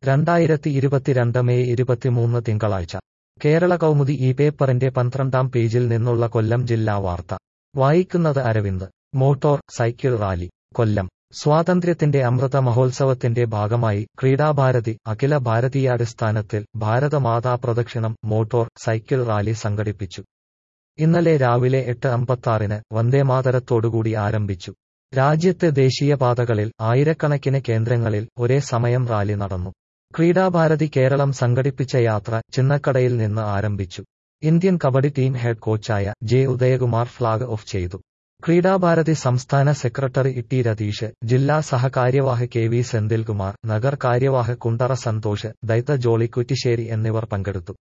രണ്ടായിരത്തി ഇരുപത്തിരണ്ട് മെയ് ഇരുപത്തിമൂന്ന് തിങ്കളാഴ്ച കേരള കൗമുദി ഈ പേപ്പറിന്റെ പന്ത്രണ്ടാം പേജിൽ നിന്നുള്ള കൊല്ലം ജില്ലാ വാർത്ത വായിക്കുന്നത് Aravind motorcycle rally Kollam സ്വാതന്ത്ര്യത്തിന്റെ അമൃത മഹോത്സവത്തിന്റെ ഭാഗമായി ക്രീഡാഭാരതി അഖില ഭാരതീയാടിസ്ഥാനത്തിൽ ഭാരതമാതാ പ്രദക്ഷിണം മോട്ടോർ സൈക്കിൾ റാലി സംഘടിപ്പിച്ചു ഇന്നലെ രാവിലെ എട്ട് അമ്പത്താറിന് വന്ദേമാതരത്തോടുകൂടി ആരംഭിച്ചു രാജ്യത്തെ ദേശീയപാതകളിൽ ആയിരക്കണക്കിന് കേന്ദ്രങ്ങളിൽ ഒരേ സമയം റാലി നടന്നു ക്രീഡാഭാരതി കേരളം സംഘടിപ്പിച്ച യാത്ര ചിന്നക്കടയിൽ നിന്ന് ആരംഭിച്ചു ഇന്ത്യൻ കബഡി ടീം ഹെഡ് കോച്ചായ ജെ ഉദയകുമാർ ഫ്ളാഗ് ഓഫ് ചെയ്തു ക്രീഡാഭാരതി സംസ്ഥാന സെക്രട്ടറി ഇ രതീഷ് ജില്ലാ സഹകാര്യവാഹ് കെ വി സെന്തിൽകുമാർ നഗർ കാര്യവാഹ് കുണ്ടറ സന്തോഷ് ദൈത ജോളി കുറ്റിശ്ശേരി എന്നിവർ പങ്കെടുത്തു